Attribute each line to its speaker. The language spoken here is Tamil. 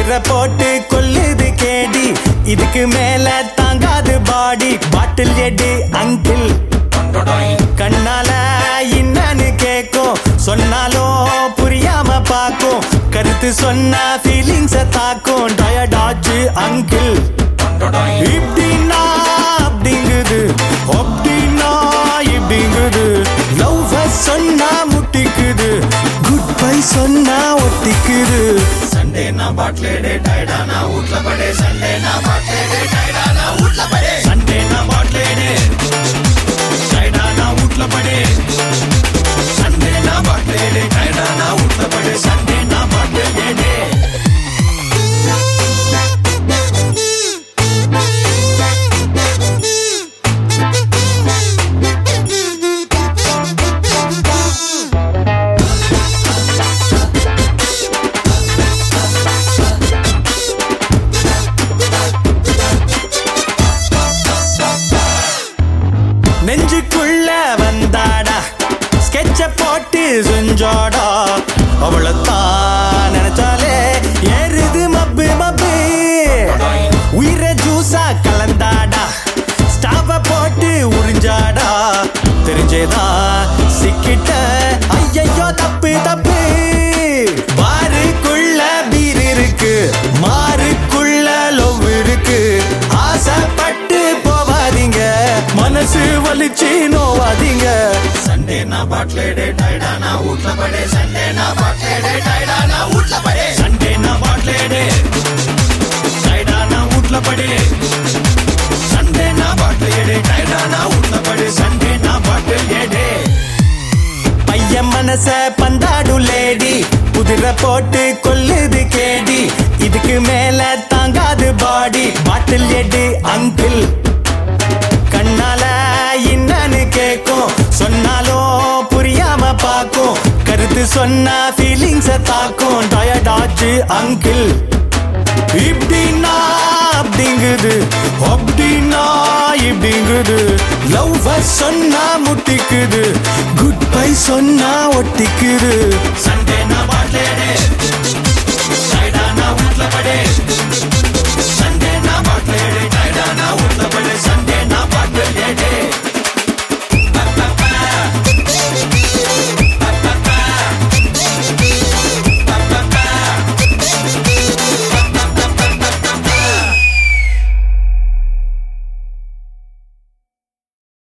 Speaker 1: குதிரை போட்டு கொல்லுது கேடி இதுக்கு மேல தாங்காது பாடி பாட்டில் எடு அங்கிள் கண்ணால என்னன்னு கேக்கும் சொன்னாலும் புரியாம பாக்கும் கருத்து சொன்னா ஃபீலிங்ஸ தாக்கும் டயர்டாச்சு அங்கிள் இப்படின்னா அப்படிங்குது அப்படின்னா இப்படிங்குது லவ் சொன்னா முட்டிக்குது குட் பை சொன்னா ஒட்டிக்குது
Speaker 2: சண்டே நான் பாட்லேடே டயர்டா நான் வீட்ல படே சண்டே நான் பாட்லேடே டயர்டா நான் வீட்ல படே சண்டே நான் பாட்லேடே டயர்டா நான் வீட்ல படே சண்டே நான் பாட்லேடே டயர்டா நான் வீட்ல படே சண்டே நான் பாட்லேடே
Speaker 1: நெஞ்சுக்குள்ள வந்தாடா ஸ்கெட்ச போட்டு செஞ்சாடா அவளைத்தான் நினைச்சாலே ஏறுது மப்பு மப்பு உயிரை ஜூஸா கலந்தாடா ஸ்டாவ போட்டு உறிஞ்சாடா தெரிஞ்சேதா சிக்கிட்ட ஐயையோ தப்பு தப்பு பாருக்குள்ள பீர் இருக்கு மாருக்குள்ள லவ் இருக்கு ஆசைப்பட்டு போவாதீங்க மனசு வலிச்சு நோவாதீங்க
Speaker 2: சண்டே நான் பாட்லேடே டயர்டா நான் வீட்ல படே சண்டே நான் பாட்லேடே டயர்டா நான் வீட்ல படே சண்டே நான் பாட்லேடே டயர்டா நான் வீட்ல படே சண்டே நான் பாட்லேடே டயர்டா நான் வீட்ல படே சண்டே நான் பாட்லேடே
Speaker 1: பையன் மனச பந்தாடு லேடி குதிரை போட்டு கொல்லுது கேடி இதுக்கு மேல தாங்காது பாடி பாட்டில் எடு அங்கிள் கண்ணால என்னன்னு கேக்கும் சொன்னாலும் புரியாம பாக்கும் கருத்து சொன்னா ஃபீலிங்ஸ தாக்கும் டயர்டாச்சு அங்கிள் இப்படின்னா அப்படிங்குது அப்படின்னா இப்படிங்குது லவ் சொன்னா முட்டிக்குது குட் பை சொன்னா ஒட்டிக்குது
Speaker 2: சண்டே நான் பாட்லேடே டயர்டா நான் வீட்ல படே